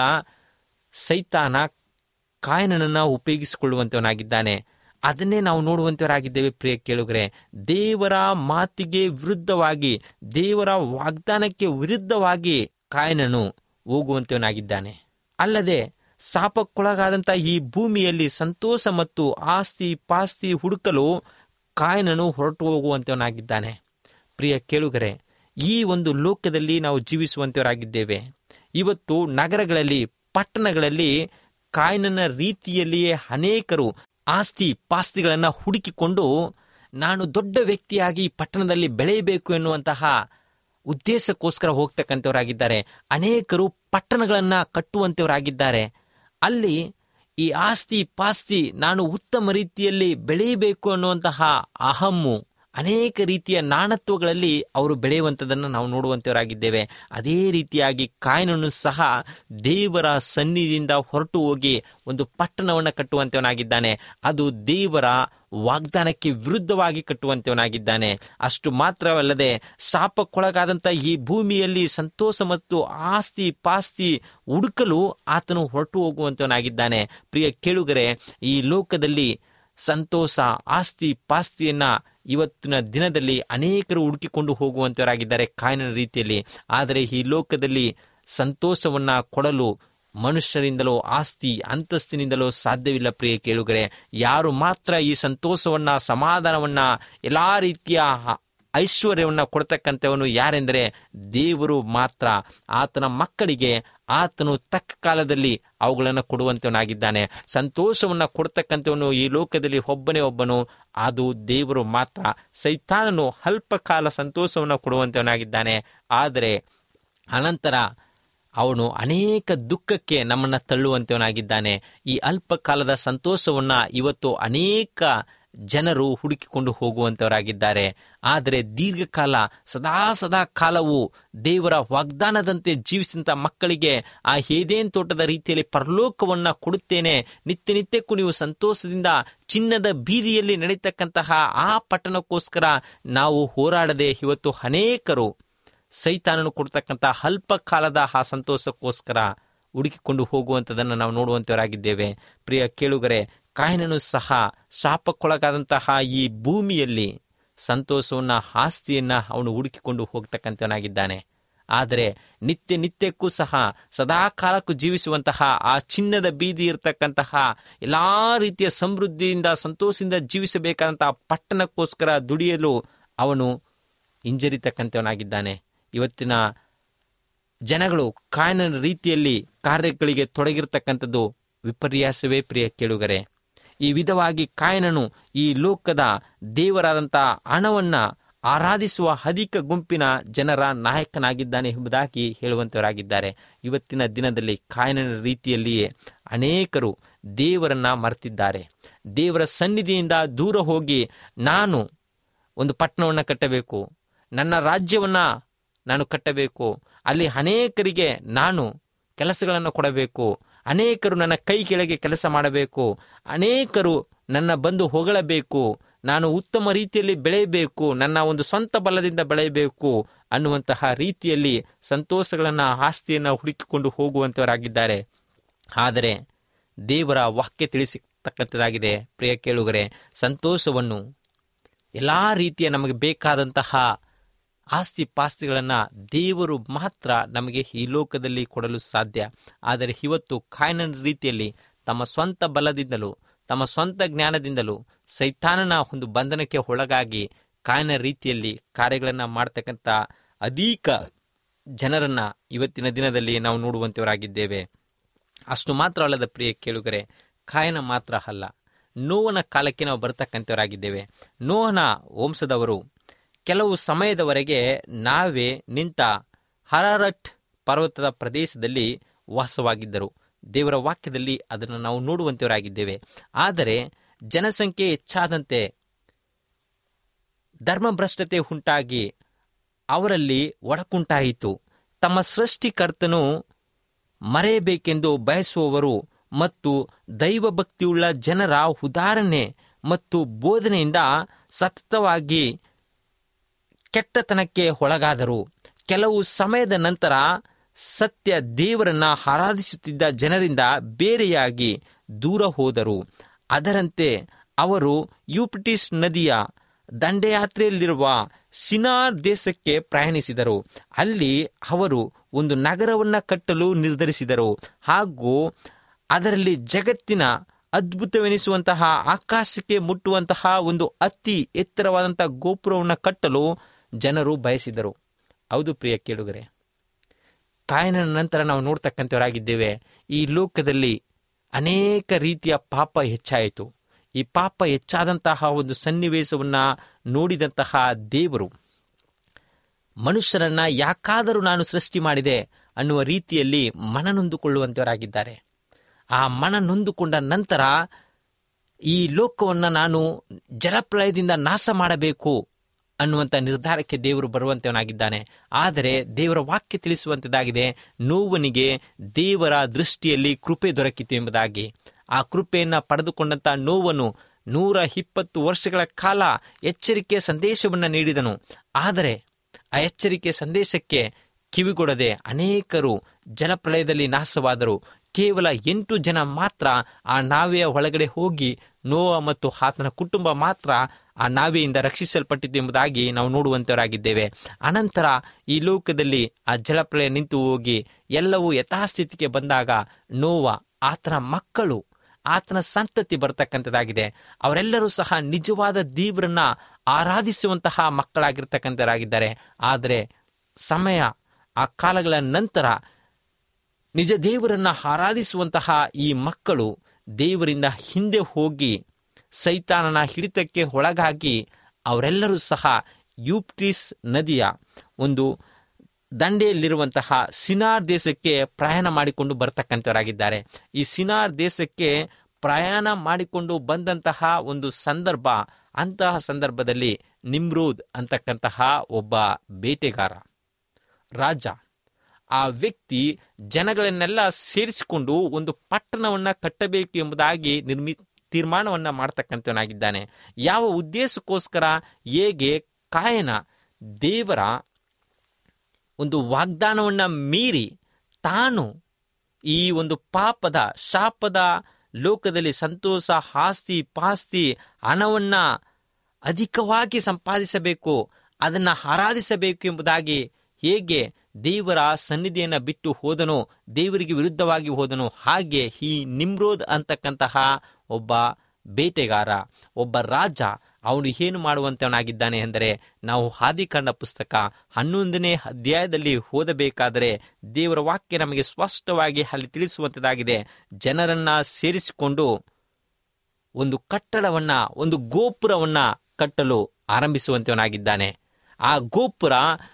ಸೈತಾನ ಕಾಯನನನ್ನು ಉಪಯೋಗಿಸಿಕೊಳ್ಳುವಂತವನಾಗಿದ್ದಾನೆ ಅದನ್ನೇ ನಾವು ನೋಡುವಂತವರಾಗಿದ್ದೇವೆ ಪ್ರಿಯ ಕೇಳುಗರೆ ದೇವರ ಮಾತಿಗೆ ವಿರುದ್ಧವಾಗಿ ದೇವರ ವಾಗ್ದಾನಕ್ಕೆ ವಿರುದ್ಧವಾಗಿ ಕಾಯನನು ಹೋಗುವಂತವನಾಗಿದ್ದಾನೆ ಅಲ್ಲದೆ ಶಾಪಕ್ಕೊಳಗಾದಂಥ ಈ ಭೂಮಿಯಲ್ಲಿ ಸಂತೋಷ ಮತ್ತು ಆಸ್ತಿ ಪಾಸ್ತಿ ಹುಡುಕಲು ಕಾಯನನು ಹೊರಟು ಹೋಗುವಂತವನಾಗಿದ್ದಾನೆ ಪ್ರಿಯ ಕೇಳುಗರೆ ಈ ಒಂದು ಲೋಕದಲ್ಲಿ ನಾವು ಜೀವಿಸುವಂತವರಾಗಿದ್ದೇವೆ ಇವತ್ತು ನಗರಗಳಲ್ಲಿ ಪಟ್ಟಣಗಳಲ್ಲಿ ಕಾಯನನ ರೀತಿಯಲ್ಲಿಯೇ ಅನೇಕರು ಆಸ್ತಿ ಪಾಸ್ತಿಗಳನ್ನು ಹುಡುಕಿಕೊಂಡು ನಾನು ದೊಡ್ಡ ವ್ಯಕ್ತಿಯಾಗಿ ಈ ಪಟ್ಟಣದಲ್ಲಿ ಬೆಳೆಯಬೇಕು ಎನ್ನುವಂತಹ ಉದ್ದೇಶಕ್ಕೋಸ್ಕರ ಹೋಗ್ತಕ್ಕಂಥವರಾಗಿದ್ದಾರೆ ಅನೇಕರು ಪಟ್ಟಣಗಳನ್ನು ಕಟ್ಟುವಂಥವರಾಗಿದ್ದಾರೆ ಅಲ್ಲಿ ಈ ಆಸ್ತಿ ಪಾಸ್ತಿ ನಾನು ಉತ್ತಮ ರೀತಿಯಲ್ಲಿ ಬೆಳೆಯಬೇಕು ಅನ್ನುವಂತಹ ಅಹಮ್ಮು ಅನೇಕ ರೀತಿಯ ನಾಣತ್ವಗಳಲ್ಲಿ ಅವರು ಬೆಳೆಯುವಂಥದ್ದನ್ನು ನಾವು ನೋಡುವಂಥವರಾಗಿದ್ದೇವೆ ಅದೇ ರೀತಿಯಾಗಿ ಕಾಯನನ್ನು ಸಹ ದೇವರ ಸನ್ನಿಧಿಯಿಂದ ಹೊರಟು ಹೋಗಿ ಒಂದು ಪಟ್ಟಣವನ್ನು ಕಟ್ಟುವಂಥವನಾಗಿದ್ದಾನೆ ಅದು ದೇವರ ವಾಗ್ದಾನಕ್ಕೆ ವಿರುದ್ಧವಾಗಿ ಕಟ್ಟುವಂಥವನಾಗಿದ್ದಾನೆ ಅಷ್ಟು ಮಾತ್ರವಲ್ಲದೆ ಶಾಪಕ್ಕೊಳಗಾದಂಥ ಈ ಭೂಮಿಯಲ್ಲಿ ಸಂತೋಷ ಮತ್ತು ಆಸ್ತಿ ಪಾಸ್ತಿ ಹುಡುಕಲು ಆತನು ಹೊರಟು ಹೋಗುವಂಥವನಾಗಿದ್ದಾನೆ ಪ್ರಿಯ ಕೇಳುಗರೆ ಈ ಲೋಕದಲ್ಲಿ ಸಂತೋಷ ಆಸ್ತಿ ಪಾಸ್ತಿಯನ್ನ ಇವತ್ತಿನ ದಿನದಲ್ಲಿ ಅನೇಕರು ಹುಡುಕಿಕೊಂಡು ಹೋಗುವಂತವರಾಗಿದ್ದಾರೆ ಕಾಯಿನ ರೀತಿಯಲ್ಲಿ ಆದರೆ ಈ ಲೋಕದಲ್ಲಿ ಸಂತೋಷವನ್ನ ಕೊಡಲು ಮನುಷ್ಯರಿಂದಲೋ ಆಸ್ತಿ ಅಂತಸ್ತಿನಿಂದಲೋ ಸಾಧ್ಯವಿಲ್ಲ ಪ್ರಿಯ ಕೇಳುಗರೆ ಯಾರು ಮಾತ್ರ ಈ ಸಂತೋಷವನ್ನ ಸಮಾಧಾನವನ್ನ ಎಲ್ಲಾ ರೀತಿಯ ಐಶ್ವರ್ಯವನ್ನ ಕೊಡ್ತಕ್ಕಂಥವನು ಯಾರೆಂದರೆ ದೇವರು ಮಾತ್ರ ಆತನ ಮಕ್ಕಳಿಗೆ ಆತನು ತಕ್ಕ ಕಾಲದಲ್ಲಿ ಅವುಗಳನ್ನು ಕೊಡುವಂತವನಾಗಿದ್ದಾನೆ ಸಂತೋಷವನ್ನು ಕೊಡ್ತಕ್ಕಂಥವನು ಈ ಲೋಕದಲ್ಲಿ ಒಬ್ಬನೇ ಒಬ್ಬನು ಅದು ದೇವರು ಮಾತ್ರ ಸೈತಾನನು ಅಲ್ಪ ಕಾಲ ಸಂತೋಷವನ್ನು ಕೊಡುವಂತವನಾಗಿದ್ದಾನೆ ಆದರೆ ಅನಂತರ ಅವನು ಅನೇಕ ದುಃಖಕ್ಕೆ ನಮ್ಮನ್ನು ತಳ್ಳುವಂತವನಾಗಿದ್ದಾನೆ ಈ ಅಲ್ಪ ಕಾಲದ ಸಂತೋಷವನ್ನ ಇವತ್ತು ಅನೇಕ ಜನರು ಹುಡುಕಿಕೊಂಡು ಹೋಗುವಂತವರಾಗಿದ್ದಾರೆ ಆದರೆ ದೀರ್ಘಕಾಲ ಸದಾ ಸದಾ ಕಾಲವು ದೇವರ ವಾಗ್ದಾನದಂತೆ ಜೀವಿಸಿದಂಥ ಮಕ್ಕಳಿಗೆ ಆ ಹೇದೇನ್ ತೋಟದ ರೀತಿಯಲ್ಲಿ ಪರಲೋಕವನ್ನ ಕೊಡುತ್ತೇನೆ ನಿತ್ಯ ನಿತ್ಯಕ್ಕೂ ನೀವು ಸಂತೋಷದಿಂದ ಚಿನ್ನದ ಬೀದಿಯಲ್ಲಿ ನಡೀತಕ್ಕಂತಹ ಆ ಪಟ್ಟಣಕ್ಕೋಸ್ಕರ ನಾವು ಹೋರಾಡದೆ ಇವತ್ತು ಅನೇಕರು ಸೈತಾನನು ಕೊಡ್ತಕ್ಕಂಥ ಅಲ್ಪ ಕಾಲದ ಆ ಸಂತೋಷಕ್ಕೋಸ್ಕರ ಹುಡುಕಿಕೊಂಡು ಹೋಗುವಂಥದ್ದನ್ನು ನಾವು ನೋಡುವಂತವರಾಗಿದ್ದೇವೆ ಪ್ರಿಯ ಕೇಳುಗರೆ ಕಾಯನನು ಸಹ ಶಾಪಕ್ಕೊಳಗಾದಂತಹ ಈ ಭೂಮಿಯಲ್ಲಿ ಸಂತೋಷವನ್ನ ಆಸ್ತಿಯನ್ನ ಅವನು ಹುಡುಕಿಕೊಂಡು ಹೋಗ್ತಕ್ಕಂಥವನಾಗಿದ್ದಾನೆ ಆದರೆ ನಿತ್ಯ ನಿತ್ಯಕ್ಕೂ ಸಹ ಸದಾ ಕಾಲಕ್ಕೂ ಜೀವಿಸುವಂತಹ ಆ ಚಿನ್ನದ ಬೀದಿ ಇರತಕ್ಕಂತಹ ಎಲ್ಲಾ ರೀತಿಯ ಸಮೃದ್ಧಿಯಿಂದ ಸಂತೋಷದಿಂದ ಜೀವಿಸಬೇಕಾದಂತಹ ಪಟ್ಟಣಕ್ಕೋಸ್ಕರ ದುಡಿಯಲು ಅವನು ಹಿಂಜರಿತಕ್ಕಂಥವನಾಗಿದ್ದಾನೆ ಇವತ್ತಿನ ಜನಗಳು ಕಾಯನ ರೀತಿಯಲ್ಲಿ ಕಾರ್ಯಗಳಿಗೆ ತೊಡಗಿರ್ತಕ್ಕಂಥದ್ದು ವಿಪರ್ಯಾಸವೇ ಪ್ರಿಯ ಕೇಳುಗರೆ ಈ ವಿಧವಾಗಿ ಕಾಯನನು ಈ ಲೋಕದ ದೇವರಾದಂಥ ಹಣವನ್ನ ಆರಾಧಿಸುವ ಅಧಿಕ ಗುಂಪಿನ ಜನರ ನಾಯಕನಾಗಿದ್ದಾನೆ ಎಂಬುದಾಗಿ ಹೇಳುವಂತವರಾಗಿದ್ದಾರೆ ಇವತ್ತಿನ ದಿನದಲ್ಲಿ ಕಾಯನನ ರೀತಿಯಲ್ಲಿಯೇ ಅನೇಕರು ದೇವರನ್ನ ಮರೆತಿದ್ದಾರೆ ದೇವರ ಸನ್ನಿಧಿಯಿಂದ ದೂರ ಹೋಗಿ ನಾನು ಒಂದು ಪಟ್ಟಣವನ್ನು ಕಟ್ಟಬೇಕು ನನ್ನ ರಾಜ್ಯವನ್ನ ನಾನು ಕಟ್ಟಬೇಕು ಅಲ್ಲಿ ಅನೇಕರಿಗೆ ನಾನು ಕೆಲಸಗಳನ್ನು ಕೊಡಬೇಕು ಅನೇಕರು ನನ್ನ ಕೈ ಕೆಳಗೆ ಕೆಲಸ ಮಾಡಬೇಕು ಅನೇಕರು ನನ್ನ ಬಂದು ಹೊಗಳಬೇಕು ನಾನು ಉತ್ತಮ ರೀತಿಯಲ್ಲಿ ಬೆಳೆಯಬೇಕು ನನ್ನ ಒಂದು ಸ್ವಂತ ಬಲದಿಂದ ಬೆಳೆಯಬೇಕು ಅನ್ನುವಂತಹ ರೀತಿಯಲ್ಲಿ ಸಂತೋಷಗಳನ್ನು ಆಸ್ತಿಯನ್ನು ಹುಡುಕಿಕೊಂಡು ಹೋಗುವಂತವರಾಗಿದ್ದಾರೆ ಆದರೆ ದೇವರ ವಾಕ್ಯ ತಿಳಿಸತಕ್ಕಂಥದ್ದಾಗಿದೆ ಪ್ರಿಯ ಕೇಳುಗರೆ ಸಂತೋಷವನ್ನು ಎಲ್ಲ ರೀತಿಯ ನಮಗೆ ಬೇಕಾದಂತಹ ಆಸ್ತಿ ಪಾಸ್ತಿಗಳನ್ನು ದೇವರು ಮಾತ್ರ ನಮಗೆ ಈ ಲೋಕದಲ್ಲಿ ಕೊಡಲು ಸಾಧ್ಯ ಆದರೆ ಇವತ್ತು ಕಾಯನ ರೀತಿಯಲ್ಲಿ ತಮ್ಮ ಸ್ವಂತ ಬಲದಿಂದಲೂ ತಮ್ಮ ಸ್ವಂತ ಜ್ಞಾನದಿಂದಲೂ ಸೈತಾನನ ಒಂದು ಬಂಧನಕ್ಕೆ ಒಳಗಾಗಿ ಕಾಯನ ರೀತಿಯಲ್ಲಿ ಕಾರ್ಯಗಳನ್ನು ಮಾಡ್ತಕ್ಕಂಥ ಅಧಿಕ ಜನರನ್ನ ಇವತ್ತಿನ ದಿನದಲ್ಲಿ ನಾವು ನೋಡುವಂತವರಾಗಿದ್ದೇವೆ ಅಷ್ಟು ಮಾತ್ರ ಅಲ್ಲದ ಪ್ರಿಯ ಕೇಳುಗರೆ ಕಾಯನ ಮಾತ್ರ ಅಲ್ಲ ನೋವನ ಕಾಲಕ್ಕೆ ನಾವು ಬರತಕ್ಕಂಥವರಾಗಿದ್ದೇವೆ ನೋಹನ ವಂಶದವರು ಕೆಲವು ಸಮಯದವರೆಗೆ ನಾವೇ ನಿಂತ ಹರಾರಟ್ ಪರ್ವತದ ಪ್ರದೇಶದಲ್ಲಿ ವಾಸವಾಗಿದ್ದರು ದೇವರ ವಾಕ್ಯದಲ್ಲಿ ಅದನ್ನು ನಾವು ನೋಡುವಂತವರಾಗಿದ್ದೇವೆ ಆದರೆ ಜನಸಂಖ್ಯೆ ಹೆಚ್ಚಾದಂತೆ ಧರ್ಮಭ್ರಷ್ಟತೆ ಉಂಟಾಗಿ ಅವರಲ್ಲಿ ಒಡಕುಂಟಾಯಿತು ತಮ್ಮ ಸೃಷ್ಟಿಕರ್ತನು ಮರೆಯಬೇಕೆಂದು ಬಯಸುವವರು ಮತ್ತು ದೈವಭಕ್ತಿಯುಳ್ಳ ಜನರ ಉದಾಹರಣೆ ಮತ್ತು ಬೋಧನೆಯಿಂದ ಸತತವಾಗಿ ಕೆಟ್ಟತನಕ್ಕೆ ಒಳಗಾದರು ಕೆಲವು ಸಮಯದ ನಂತರ ಸತ್ಯ ದೇವರನ್ನ ಆರಾಧಿಸುತ್ತಿದ್ದ ಜನರಿಂದ ಬೇರೆಯಾಗಿ ದೂರ ಹೋದರು ಅದರಂತೆ ಅವರು ಯೂಪಿಟಿಸ್ ನದಿಯ ದಂಡಯಾತ್ರೆಯಲ್ಲಿರುವ ಸಿನಾರ್ ದೇಶಕ್ಕೆ ಪ್ರಯಾಣಿಸಿದರು ಅಲ್ಲಿ ಅವರು ಒಂದು ನಗರವನ್ನು ಕಟ್ಟಲು ನಿರ್ಧರಿಸಿದರು ಹಾಗೂ ಅದರಲ್ಲಿ ಜಗತ್ತಿನ ಅದ್ಭುತವೆನಿಸುವಂತಹ ಆಕಾಶಕ್ಕೆ ಮುಟ್ಟುವಂತಹ ಒಂದು ಅತಿ ಎತ್ತರವಾದಂತಹ ಗೋಪುರವನ್ನು ಕಟ್ಟಲು ಜನರು ಬಯಸಿದರು ಹೌದು ಪ್ರಿಯ ಕೇಳುಗರೆ ಕಾಯನ ನಂತರ ನಾವು ನೋಡ್ತಕ್ಕಂಥವರಾಗಿದ್ದೇವೆ ಈ ಲೋಕದಲ್ಲಿ ಅನೇಕ ರೀತಿಯ ಪಾಪ ಹೆಚ್ಚಾಯಿತು ಈ ಪಾಪ ಹೆಚ್ಚಾದಂತಹ ಒಂದು ಸನ್ನಿವೇಶವನ್ನ ನೋಡಿದಂತಹ ದೇವರು ಮನುಷ್ಯರನ್ನ ಯಾಕಾದರೂ ನಾನು ಸೃಷ್ಟಿ ಮಾಡಿದೆ ಅನ್ನುವ ರೀತಿಯಲ್ಲಿ ಮನನೊಂದುಕೊಳ್ಳುವಂತವರಾಗಿದ್ದಾರೆ ಆ ಮನ ನೊಂದುಕೊಂಡ ನಂತರ ಈ ಲೋಕವನ್ನು ನಾನು ಜಲಪ್ರಳಯದಿಂದ ನಾಶ ಮಾಡಬೇಕು ಅನ್ನುವಂಥ ನಿರ್ಧಾರಕ್ಕೆ ದೇವರು ಬರುವಂತವನಾಗಿದ್ದಾನೆ ಆದರೆ ದೇವರ ವಾಕ್ಯ ತಿಳಿಸುವಂಥದ್ದಾಗಿದೆ ನೋವನಿಗೆ ದೇವರ ದೃಷ್ಟಿಯಲ್ಲಿ ಕೃಪೆ ದೊರಕಿತು ಎಂಬುದಾಗಿ ಆ ಕೃಪೆಯನ್ನು ಪಡೆದುಕೊಂಡಂತ ನೋವನು ನೂರ ಇಪ್ಪತ್ತು ವರ್ಷಗಳ ಕಾಲ ಎಚ್ಚರಿಕೆ ಸಂದೇಶವನ್ನು ನೀಡಿದನು ಆದರೆ ಆ ಎಚ್ಚರಿಕೆ ಸಂದೇಶಕ್ಕೆ ಕಿವಿಗೊಡದೆ ಅನೇಕರು ಜಲಪ್ರಳಯದಲ್ಲಿ ನಾಶವಾದರು ಕೇವಲ ಎಂಟು ಜನ ಮಾತ್ರ ಆ ನಾವೆಯ ಒಳಗಡೆ ಹೋಗಿ ನೋವ ಮತ್ತು ಆತನ ಕುಟುಂಬ ಮಾತ್ರ ಆ ನಾವೆಯಿಂದ ರಕ್ಷಿಸಲ್ಪಟ್ಟಿದ್ದು ಎಂಬುದಾಗಿ ನಾವು ನೋಡುವಂತವರಾಗಿದ್ದೇವೆ ಅನಂತರ ಈ ಲೋಕದಲ್ಲಿ ಆ ಜಲಪ್ರಳಯ ನಿಂತು ಹೋಗಿ ಎಲ್ಲವೂ ಯಥಾಸ್ಥಿತಿಗೆ ಬಂದಾಗ ನೋವ ಆತನ ಮಕ್ಕಳು ಆತನ ಸಂತತಿ ಬರ್ತಕ್ಕಂಥದ್ದಾಗಿದೆ ಅವರೆಲ್ಲರೂ ಸಹ ನಿಜವಾದ ದೇವರನ್ನ ಆರಾಧಿಸುವಂತಹ ಮಕ್ಕಳಾಗಿರ್ತಕ್ಕಂಥರಾಗಿದ್ದಾರೆ ಆದರೆ ಸಮಯ ಆ ಕಾಲಗಳ ನಂತರ ನಿಜ ದೇವರನ್ನ ಆರಾಧಿಸುವಂತಹ ಈ ಮಕ್ಕಳು ದೇವರಿಂದ ಹಿಂದೆ ಹೋಗಿ ಸೈತಾನನ ಹಿಡಿತಕ್ಕೆ ಒಳಗಾಗಿ ಅವರೆಲ್ಲರೂ ಸಹ ಯೂಪ್ಟಿಸ್ ನದಿಯ ಒಂದು ದಂಡೆಯಲ್ಲಿರುವಂತಹ ಸಿನಾರ್ ದೇಶಕ್ಕೆ ಪ್ರಯಾಣ ಮಾಡಿಕೊಂಡು ಬರ್ತಕ್ಕಂಥವರಾಗಿದ್ದಾರೆ ಈ ಸಿನಾರ್ ದೇಶಕ್ಕೆ ಪ್ರಯಾಣ ಮಾಡಿಕೊಂಡು ಬಂದಂತಹ ಒಂದು ಸಂದರ್ಭ ಅಂತಹ ಸಂದರ್ಭದಲ್ಲಿ ನಿಮ್ರೂದ್ ಅಂತಕ್ಕಂತಹ ಒಬ್ಬ ಬೇಟೆಗಾರ ರಾಜ ಆ ವ್ಯಕ್ತಿ ಜನಗಳನ್ನೆಲ್ಲ ಸೇರಿಸಿಕೊಂಡು ಒಂದು ಪಟ್ಟಣವನ್ನ ಕಟ್ಟಬೇಕು ಎಂಬುದಾಗಿ ನಿರ್ಮಿ ತೀರ್ಮಾನವನ್ನ ಮಾಡ್ತಕ್ಕಂಥವನಾಗಿದ್ದಾನೆ ಯಾವ ಉದ್ದೇಶಕ್ಕೋಸ್ಕರ ಹೇಗೆ ಕಾಯನ ದೇವರ ಒಂದು ವಾಗ್ದಾನವನ್ನ ಮೀರಿ ತಾನು ಈ ಒಂದು ಪಾಪದ ಶಾಪದ ಲೋಕದಲ್ಲಿ ಸಂತೋಷ ಆಸ್ತಿ ಪಾಸ್ತಿ ಹಣವನ್ನ ಅಧಿಕವಾಗಿ ಸಂಪಾದಿಸಬೇಕು ಅದನ್ನ ಆರಾಧಿಸಬೇಕು ಎಂಬುದಾಗಿ ಹೇಗೆ ದೇವರ ಸನ್ನಿಧಿಯನ್ನ ಬಿಟ್ಟು ಹೋದನೋ ದೇವರಿಗೆ ವಿರುದ್ಧವಾಗಿ ಹೋದನೋ ಹಾಗೆ ಈ ನಿಮ್ರೋದ್ ಅಂತಕ್ಕಂತಹ ಒಬ್ಬ ಬೇಟೆಗಾರ ಒಬ್ಬ ರಾಜ ಅವನು ಏನು ಮಾಡುವಂತವನಾಗಿದ್ದಾನೆ ಎಂದರೆ ನಾವು ಆದಿಕಾಂಡ ಪುಸ್ತಕ ಹನ್ನೊಂದನೇ ಅಧ್ಯಾಯದಲ್ಲಿ ಓದಬೇಕಾದರೆ ದೇವರ ವಾಕ್ಯ ನಮಗೆ ಸ್ಪಷ್ಟವಾಗಿ ಅಲ್ಲಿ ತಿಳಿಸುವಂಥದ್ದಾಗಿದೆ ಜನರನ್ನ ಸೇರಿಸಿಕೊಂಡು ಒಂದು ಕಟ್ಟಡವನ್ನ ಒಂದು ಗೋಪುರವನ್ನ ಕಟ್ಟಲು ಆರಂಭಿಸುವಂತವನಾಗಿದ್ದಾನೆ ಆ ಗೋಪುರ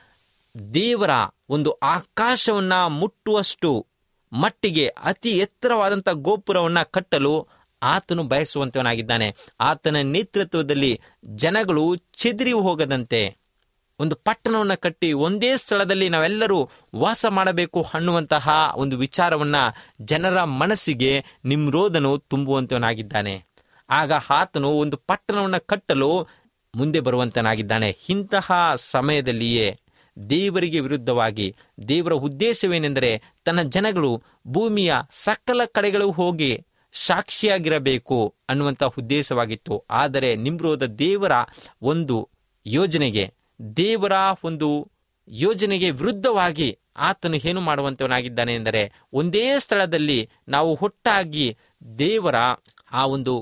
ದೇವರ ಒಂದು ಆಕಾಶವನ್ನ ಮುಟ್ಟುವಷ್ಟು ಮಟ್ಟಿಗೆ ಅತಿ ಎತ್ತರವಾದಂಥ ಗೋಪುರವನ್ನ ಕಟ್ಟಲು ಆತನು ಬಯಸುವಂತವನಾಗಿದ್ದಾನೆ ಆತನ ನೇತೃತ್ವದಲ್ಲಿ ಜನಗಳು ಚೆದರಿ ಹೋಗದಂತೆ ಒಂದು ಪಟ್ಟಣವನ್ನು ಕಟ್ಟಿ ಒಂದೇ ಸ್ಥಳದಲ್ಲಿ ನಾವೆಲ್ಲರೂ ವಾಸ ಮಾಡಬೇಕು ಅನ್ನುವಂತಹ ಒಂದು ವಿಚಾರವನ್ನ ಜನರ ಮನಸ್ಸಿಗೆ ನಿಮ್ರೋದನು ತುಂಬುವಂತವನಾಗಿದ್ದಾನೆ ಆಗ ಆತನು ಒಂದು ಪಟ್ಟಣವನ್ನು ಕಟ್ಟಲು ಮುಂದೆ ಬರುವಂತನಾಗಿದ್ದಾನೆ ಇಂತಹ ಸಮಯದಲ್ಲಿಯೇ ದೇವರಿಗೆ ವಿರುದ್ಧವಾಗಿ ದೇವರ ಉದ್ದೇಶವೇನೆಂದರೆ ತನ್ನ ಜನಗಳು ಭೂಮಿಯ ಸಕಲ ಕಡೆಗಳು ಹೋಗಿ ಸಾಕ್ಷಿಯಾಗಿರಬೇಕು ಅನ್ನುವಂಥ ಉದ್ದೇಶವಾಗಿತ್ತು ಆದರೆ ನಿಮ್ರೋದ ದೇವರ ಒಂದು ಯೋಜನೆಗೆ ದೇವರ ಒಂದು ಯೋಜನೆಗೆ ವಿರುದ್ಧವಾಗಿ ಆತನು ಏನು ಮಾಡುವಂತವನಾಗಿದ್ದಾನೆ ಎಂದರೆ ಒಂದೇ ಸ್ಥಳದಲ್ಲಿ ನಾವು ಒಟ್ಟಾಗಿ ದೇವರ ಆ ಒಂದು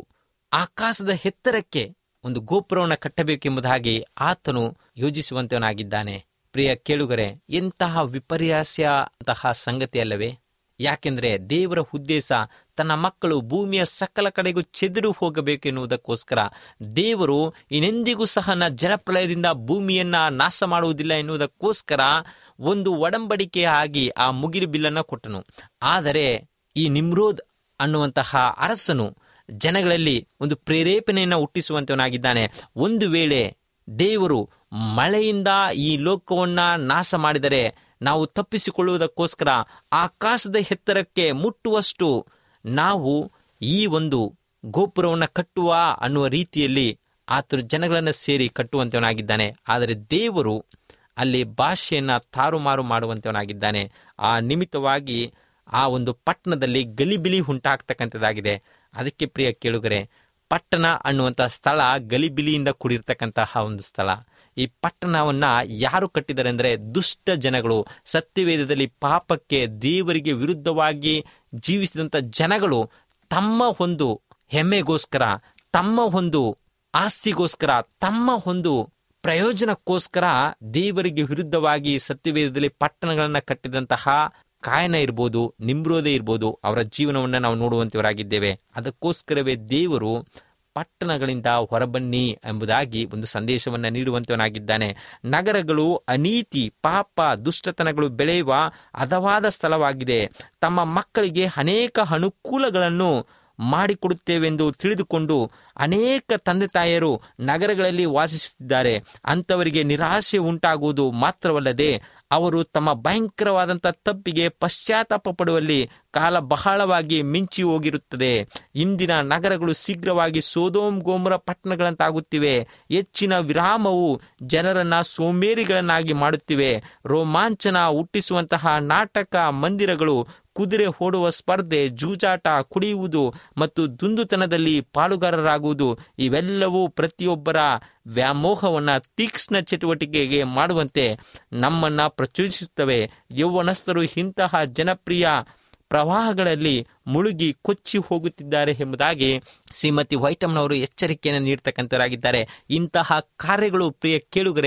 ಆಕಾಶದ ಎತ್ತರಕ್ಕೆ ಒಂದು ಗೋಪುರವನ್ನು ಕಟ್ಟಬೇಕೆಂಬುದಾಗಿ ಆತನು ಯೋಜಿಸುವಂತವನಾಗಿದ್ದಾನೆ ಪ್ರಿಯ ಕೇಳುಗರೆ ಎಂತಹ ವಿಪರ್ಯಾಸ್ಯ ಅಂತಹ ಸಂಗತಿ ಅಲ್ಲವೇ ಯಾಕೆಂದ್ರೆ ದೇವರ ಉದ್ದೇಶ ತನ್ನ ಮಕ್ಕಳು ಭೂಮಿಯ ಸಕಲ ಕಡೆಗೂ ಚೆದರು ಹೋಗಬೇಕು ಎನ್ನುವುದಕ್ಕೋಸ್ಕರ ದೇವರು ಇನ್ನೆಂದಿಗೂ ಸಹ ನ ಜಲಪ್ರಳಯದಿಂದ ಭೂಮಿಯನ್ನ ನಾಶ ಮಾಡುವುದಿಲ್ಲ ಎನ್ನುವುದಕ್ಕೋಸ್ಕರ ಒಂದು ಒಡಂಬಡಿಕೆ ಆಗಿ ಆ ಮುಗಿಲು ಬಿಲ್ಲನ್ನು ಕೊಟ್ಟನು ಆದರೆ ಈ ನಿಮ್ರೋದ್ ಅನ್ನುವಂತಹ ಅರಸನು ಜನಗಳಲ್ಲಿ ಒಂದು ಪ್ರೇರೇಪಣೆಯನ್ನು ಹುಟ್ಟಿಸುವಂತವನಾಗಿದ್ದಾನೆ ಒಂದು ವೇಳೆ ದೇವರು ಮಳೆಯಿಂದ ಈ ಲೋಕವನ್ನ ನಾಶ ಮಾಡಿದರೆ ನಾವು ತಪ್ಪಿಸಿಕೊಳ್ಳುವುದಕ್ಕೋಸ್ಕರ ಆಕಾಶದ ಎತ್ತರಕ್ಕೆ ಮುಟ್ಟುವಷ್ಟು ನಾವು ಈ ಒಂದು ಗೋಪುರವನ್ನು ಕಟ್ಟುವ ಅನ್ನುವ ರೀತಿಯಲ್ಲಿ ಆತನು ಜನಗಳನ್ನು ಸೇರಿ ಕಟ್ಟುವಂತವನಾಗಿದ್ದಾನೆ ಆದರೆ ದೇವರು ಅಲ್ಲಿ ಭಾಷೆಯನ್ನ ತಾರುಮಾರು ಮಾಡುವಂತವನಾಗಿದ್ದಾನೆ ಆ ನಿಮಿತ್ತವಾಗಿ ಆ ಒಂದು ಪಟ್ಟಣದಲ್ಲಿ ಗಲಿಬಿಲಿ ಉಂಟಾಗ್ತಕ್ಕಂಥದ್ದಾಗಿದೆ ಅದಕ್ಕೆ ಪ್ರಿಯ ಕೇಳುಗರೆ ಪಟ್ಟಣ ಅನ್ನುವಂತಹ ಸ್ಥಳ ಗಲಿಬಿಲಿಯಿಂದ ಕೂಡಿರ್ತಕ್ಕಂತಹ ಒಂದು ಸ್ಥಳ ಈ ಪಟ್ಟಣವನ್ನ ಯಾರು ಕಟ್ಟಿದ್ದಾರೆ ಅಂದರೆ ದುಷ್ಟ ಜನಗಳು ಸತ್ಯವೇದದಲ್ಲಿ ಪಾಪಕ್ಕೆ ದೇವರಿಗೆ ವಿರುದ್ಧವಾಗಿ ಜೀವಿಸಿದಂಥ ಜನಗಳು ತಮ್ಮ ಒಂದು ಹೆಮ್ಮೆಗೋಸ್ಕರ ತಮ್ಮ ಒಂದು ಆಸ್ತಿಗೋಸ್ಕರ ತಮ್ಮ ಒಂದು ಪ್ರಯೋಜನಕ್ಕೋಸ್ಕರ ದೇವರಿಗೆ ವಿರುದ್ಧವಾಗಿ ಸತ್ಯವೇದದಲ್ಲಿ ಪಟ್ಟಣಗಳನ್ನು ಕಟ್ಟಿದಂತಹ ಕಾಯನ ಇರ್ಬೋದು ನಿಮ್ರೋದೆ ಇರ್ಬೋದು ಅವರ ಜೀವನವನ್ನು ನಾವು ನೋಡುವಂತವರಾಗಿದ್ದೇವೆ ಅದಕ್ಕೋಸ್ಕರವೇ ದೇವರು ಪಟ್ಟಣಗಳಿಂದ ಹೊರಬನ್ನಿ ಎಂಬುದಾಗಿ ಒಂದು ಸಂದೇಶವನ್ನು ನೀಡುವಂತವನಾಗಿದ್ದಾನೆ ನಗರಗಳು ಅನೀತಿ ಪಾಪ ದುಷ್ಟತನಗಳು ಬೆಳೆಯುವ ಹದವಾದ ಸ್ಥಳವಾಗಿದೆ ತಮ್ಮ ಮಕ್ಕಳಿಗೆ ಅನೇಕ ಅನುಕೂಲಗಳನ್ನು ಮಾಡಿಕೊಡುತ್ತೇವೆಂದು ತಿಳಿದುಕೊಂಡು ಅನೇಕ ತಂದೆ ತಾಯರು ನಗರಗಳಲ್ಲಿ ವಾಸಿಸುತ್ತಿದ್ದಾರೆ ಅಂಥವರಿಗೆ ನಿರಾಶೆ ಉಂಟಾಗುವುದು ಮಾತ್ರವಲ್ಲದೆ ಅವರು ತಮ್ಮ ಭಯಂಕರವಾದಂಥ ತಪ್ಪಿಗೆ ಪಶ್ಚಾತ್ತಾಪ ಪಡುವಲ್ಲಿ ಕಾಲ ಬಹಳವಾಗಿ ಮಿಂಚಿ ಹೋಗಿರುತ್ತದೆ ಇಂದಿನ ನಗರಗಳು ಶೀಘ್ರವಾಗಿ ಸೋದೋಮ್ ಗೋಮುರ ಪಟ್ಟಣಗಳಂತಾಗುತ್ತಿವೆ ಹೆಚ್ಚಿನ ವಿರಾಮವು ಜನರನ್ನ ಸೋಮೇರಿಗಳನ್ನಾಗಿ ಮಾಡುತ್ತಿವೆ ರೋಮಾಂಚನ ಹುಟ್ಟಿಸುವಂತಹ ನಾಟಕ ಮಂದಿರಗಳು ಕುದುರೆ ಓಡುವ ಸ್ಪರ್ಧೆ ಜೂಜಾಟ ಕುಡಿಯುವುದು ಮತ್ತು ದುಂದುತನದಲ್ಲಿ ಪಾಲುಗಾರರಾಗುವುದು ಇವೆಲ್ಲವೂ ಪ್ರತಿಯೊಬ್ಬರ ವ್ಯಾಮೋಹವನ್ನ ತೀಕ್ಷ್ಣ ಚಟುವಟಿಕೆಗೆ ಮಾಡುವಂತೆ ನಮ್ಮನ್ನ ಪ್ರಚೋದಿಸುತ್ತವೆ ಯೌವನಸ್ಥರು ಇಂತಹ ಜನಪ್ರಿಯ ಪ್ರವಾಹಗಳಲ್ಲಿ ಮುಳುಗಿ ಕೊಚ್ಚಿ ಹೋಗುತ್ತಿದ್ದಾರೆ ಎಂಬುದಾಗಿ ಶ್ರೀಮತಿ ವೈಟಮ್ನವರು ಎಚ್ಚರಿಕೆಯನ್ನು ನೀಡ್ತಕ್ಕಂಥವರಾಗಿದ್ದಾರೆ ಇಂತಹ ಕಾರ್ಯಗಳು ಪ್ರಿಯ ಕೇಳುಗರೆ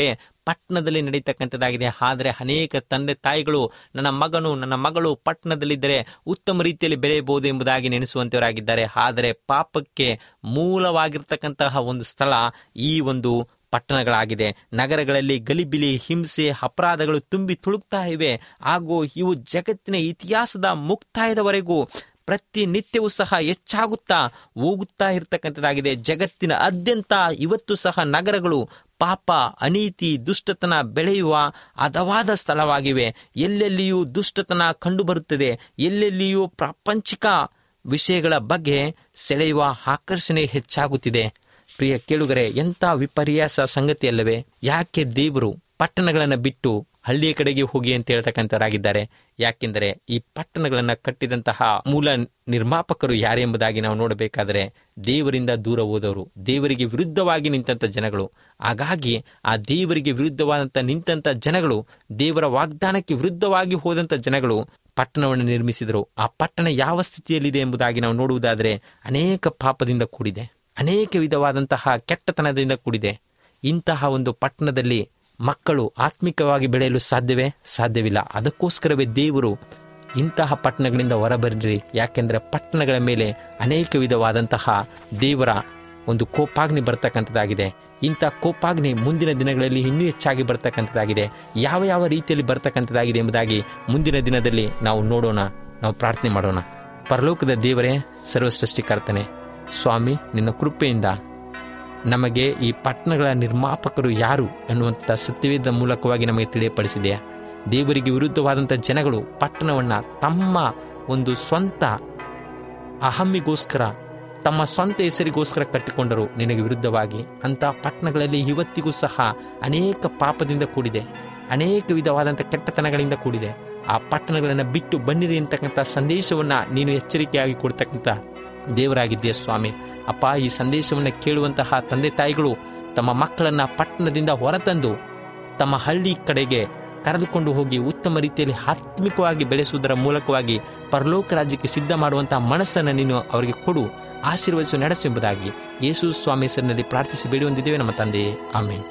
ಪಟ್ಟಣದಲ್ಲಿ ನಡೀತಕ್ಕಂಥದ್ದಾಗಿದೆ ಆದರೆ ಅನೇಕ ತಂದೆ ತಾಯಿಗಳು ನನ್ನ ಮಗನು ನನ್ನ ಮಗಳು ಪಟ್ಟಣದಲ್ಲಿದ್ದರೆ ಉತ್ತಮ ರೀತಿಯಲ್ಲಿ ಬೆಳೆಯಬಹುದು ಎಂಬುದಾಗಿ ನೆನೆಸುವಂತವರಾಗಿದ್ದಾರೆ ಆದರೆ ಪಾಪಕ್ಕೆ ಮೂಲವಾಗಿರ್ತಕ್ಕಂತಹ ಒಂದು ಸ್ಥಳ ಈ ಒಂದು ಪಟ್ಟಣಗಳಾಗಿದೆ ನಗರಗಳಲ್ಲಿ ಗಲಿಬಿಲಿ ಹಿಂಸೆ ಅಪರಾಧಗಳು ತುಂಬಿ ತುಳುಕ್ತಾ ಇವೆ ಹಾಗೂ ಇವು ಜಗತ್ತಿನ ಇತಿಹಾಸದ ಮುಕ್ತಾಯದವರೆಗೂ ಪ್ರತಿನಿತ್ಯವೂ ಸಹ ಹೆಚ್ಚಾಗುತ್ತಾ ಹೋಗುತ್ತಾ ಇರತಕ್ಕಂಥದ್ದಾಗಿದೆ ಜಗತ್ತಿನ ಅದ್ಯಂತ ಇವತ್ತು ಸಹ ನಗರಗಳು ಪಾಪ ಅನೀತಿ ದುಷ್ಟತನ ಬೆಳೆಯುವ ಹದವಾದ ಸ್ಥಳವಾಗಿವೆ ಎಲ್ಲೆಲ್ಲಿಯೂ ದುಷ್ಟತನ ಕಂಡುಬರುತ್ತದೆ ಎಲ್ಲೆಲ್ಲಿಯೂ ಪ್ರಾಪಂಚಿಕ ವಿಷಯಗಳ ಬಗ್ಗೆ ಸೆಳೆಯುವ ಆಕರ್ಷಣೆ ಹೆಚ್ಚಾಗುತ್ತಿದೆ ಪ್ರಿಯ ಕೇಳುಗರೆ ಎಂಥ ವಿಪರ್ಯಾಸ ಸಂಗತಿಯಲ್ಲವೇ ಯಾಕೆ ದೇವರು ಪಟ್ಟಣಗಳನ್ನು ಬಿಟ್ಟು ಹಳ್ಳಿಯ ಕಡೆಗೆ ಹೋಗಿ ಅಂತ ಹೇಳ್ತಕ್ಕಂಥವರಾಗಿದ್ದಾರೆ ಯಾಕೆಂದರೆ ಈ ಪಟ್ಟಣಗಳನ್ನು ಕಟ್ಟಿದಂತಹ ಮೂಲ ನಿರ್ಮಾಪಕರು ಯಾರೆಂಬುದಾಗಿ ನಾವು ನೋಡಬೇಕಾದರೆ ದೇವರಿಂದ ದೂರ ಹೋದವರು ದೇವರಿಗೆ ವಿರುದ್ಧವಾಗಿ ನಿಂತಹ ಜನಗಳು ಹಾಗಾಗಿ ಆ ದೇವರಿಗೆ ವಿರುದ್ಧವಾದಂಥ ನಿಂತಹ ಜನಗಳು ದೇವರ ವಾಗ್ದಾನಕ್ಕೆ ವಿರುದ್ಧವಾಗಿ ಹೋದಂಥ ಜನಗಳು ಪಟ್ಟಣವನ್ನು ನಿರ್ಮಿಸಿದರು ಆ ಪಟ್ಟಣ ಯಾವ ಸ್ಥಿತಿಯಲ್ಲಿದೆ ಎಂಬುದಾಗಿ ನಾವು ನೋಡುವುದಾದರೆ ಅನೇಕ ಪಾಪದಿಂದ ಕೂಡಿದೆ ಅನೇಕ ವಿಧವಾದಂತಹ ಕೆಟ್ಟತನದಿಂದ ಕೂಡಿದೆ ಇಂತಹ ಒಂದು ಪಟ್ಟಣದಲ್ಲಿ ಮಕ್ಕಳು ಆತ್ಮಿಕವಾಗಿ ಬೆಳೆಯಲು ಸಾಧ್ಯವೇ ಸಾಧ್ಯವಿಲ್ಲ ಅದಕ್ಕೋಸ್ಕರವೇ ದೇವರು ಇಂತಹ ಪಟ್ಟಣಗಳಿಂದ ಹೊರಬರ್ರಿ ಯಾಕೆಂದರೆ ಪಟ್ಟಣಗಳ ಮೇಲೆ ಅನೇಕ ವಿಧವಾದಂತಹ ದೇವರ ಒಂದು ಕೋಪಾಗ್ನಿ ಬರ್ತಕ್ಕಂಥದ್ದಾಗಿದೆ ಇಂಥ ಕೋಪಾಗ್ನಿ ಮುಂದಿನ ದಿನಗಳಲ್ಲಿ ಇನ್ನೂ ಹೆಚ್ಚಾಗಿ ಬರ್ತಕ್ಕಂಥದ್ದಾಗಿದೆ ಯಾವ ಯಾವ ರೀತಿಯಲ್ಲಿ ಬರ್ತಕ್ಕಂಥದ್ದಾಗಿದೆ ಎಂಬುದಾಗಿ ಮುಂದಿನ ದಿನದಲ್ಲಿ ನಾವು ನೋಡೋಣ ನಾವು ಪ್ರಾರ್ಥನೆ ಮಾಡೋಣ ಪರಲೋಕದ ದೇವರೇ ಸರ್ವಸೃಷ್ಟಿಕರ್ತನೆ ಸ್ವಾಮಿ ನಿನ್ನ ಕೃಪೆಯಿಂದ ನಮಗೆ ಈ ಪಟ್ಟಣಗಳ ನಿರ್ಮಾಪಕರು ಯಾರು ಎನ್ನುವಂಥ ಸತ್ಯವೇದ ಮೂಲಕವಾಗಿ ನಮಗೆ ತಿಳಿಯಪಡಿಸಿದೆಯಾ ದೇವರಿಗೆ ವಿರುದ್ಧವಾದಂಥ ಜನಗಳು ಪಟ್ಟಣವನ್ನು ತಮ್ಮ ಒಂದು ಸ್ವಂತ ಅಹಮ್ಮಿಗೋಸ್ಕರ ತಮ್ಮ ಸ್ವಂತ ಹೆಸರಿಗೋಸ್ಕರ ಕಟ್ಟಿಕೊಂಡರು ನಿನಗೆ ವಿರುದ್ಧವಾಗಿ ಅಂಥ ಪಟ್ಟಣಗಳಲ್ಲಿ ಇವತ್ತಿಗೂ ಸಹ ಅನೇಕ ಪಾಪದಿಂದ ಕೂಡಿದೆ ಅನೇಕ ವಿಧವಾದಂಥ ಕೆಟ್ಟತನಗಳಿಂದ ಕೂಡಿದೆ ಆ ಪಟ್ಟಣಗಳನ್ನು ಬಿಟ್ಟು ಬನ್ನಿರಿ ಅಂತಕ್ಕಂಥ ಸಂದೇಶವನ್ನು ನೀನು ಎಚ್ಚರಿಕೆಯಾಗಿ ಕೊಡ್ತಕ್ಕಂಥ ದೇವರಾಗಿದ್ದೀಯ ಸ್ವಾಮಿ ಅಪ್ಪ ಈ ಸಂದೇಶವನ್ನು ಕೇಳುವಂತಹ ತಂದೆ ತಾಯಿಗಳು ತಮ್ಮ ಮಕ್ಕಳನ್ನು ಪಟ್ಟಣದಿಂದ ಹೊರತಂದು ತಮ್ಮ ಹಳ್ಳಿ ಕಡೆಗೆ ಕರೆದುಕೊಂಡು ಹೋಗಿ ಉತ್ತಮ ರೀತಿಯಲ್ಲಿ ಆತ್ಮಿಕವಾಗಿ ಬೆಳೆಸುವುದರ ಮೂಲಕವಾಗಿ ಪರಲೋಕ ರಾಜ್ಯಕ್ಕೆ ಸಿದ್ಧ ಮಾಡುವಂತಹ ಮನಸ್ಸನ್ನು ನೀನು ಅವರಿಗೆ ಕೊಡು ಆಶೀರ್ವದಿಸಿ ನಡೆಸು ಎಂಬುದಾಗಿ ಯೇಸು ಸ್ವಾಮಿ ಹೆಸರಿನಲ್ಲಿ ಪ್ರಾರ್ಥಿಸಿ ಬೇಡಿ ನಮ್ಮ ತಂದೆಯೇ ಆಮೇಲೆ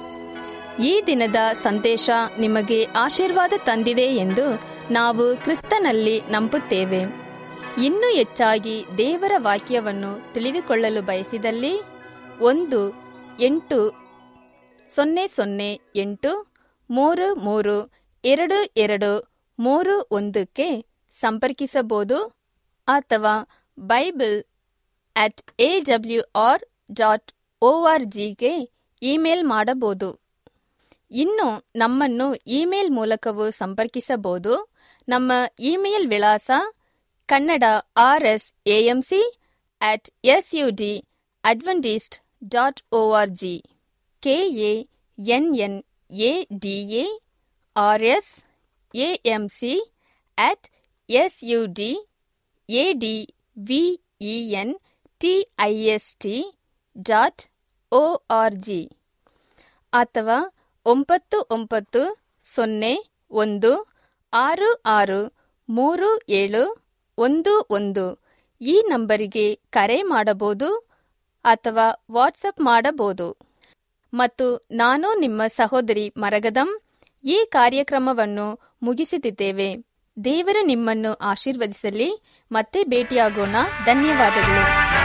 ಈ ದಿನದ ಸಂದೇಶ ನಿಮಗೆ ಆಶೀರ್ವಾದ ತಂದಿದೆ ಎಂದು ನಾವು ಕ್ರಿಸ್ತನಲ್ಲಿ ನಂಬುತ್ತೇವೆ ಇನ್ನೂ ಹೆಚ್ಚಾಗಿ ದೇವರ ವಾಕ್ಯವನ್ನು ತಿಳಿದುಕೊಳ್ಳಲು ಬಯಸಿದಲ್ಲಿ ಒಂದು ಎಂಟು ಸೊನ್ನೆ ಸೊನ್ನೆ ಎಂಟು ಮೂರು ಮೂರು ಎರಡು ಎರಡು ಮೂರು ಒಂದಕ್ಕೆ ಸಂಪರ್ಕಿಸಬಹುದು ಅಥವಾ Bible at A W R dot O R ಜಿಗೆ ಇಮೇಲ್ ಮಾಡಬಹುದು ಇನ್ನು ನಮ್ಮನ್ನು ಇಮೇಲ್ ಮೂಲಕವೂ ಸಂಪರ್ಕಿಸಬಹುದು ನಮ್ಮ ಇಮೇಲ್ ವಿಳಾಸ Kannada R S AMC at S U D Adventist dot O R G K A N N A D A R S AM C at S U D A D V E N T I S T dot O R G ಅಥವಾ ಒಂಬತ್ತು ಒಂಬತ್ತು ಸೊನ್ನೆ ಒಂದು ಆರು ಆರು ಮೂರು ಏಳು ಒಂದು ಒಂದು ಈ ನಂಬರಿಗೆ ಕರೆ ಮಾಡಬಹುದು ಅಥವಾ ವಾಟ್ಸಪ್ ಮಾಡಬಹುದು ಮತ್ತು ನಾನು ನಿಮ್ಮ ಸಹೋದರಿ ಮರಗದಂ ಈ ಕಾರ್ಯಕ್ರಮವನ್ನು ಮುಗಿಸುತ್ತಿದ್ದೇವೆ ದೇವರು ನಿಮ್ಮನ್ನು ಆಶೀರ್ವದಿಸಲಿ ಮತ್ತೆ ಭೇಟಿಯಾಗೋಣ ಧನ್ಯವಾದಗಳು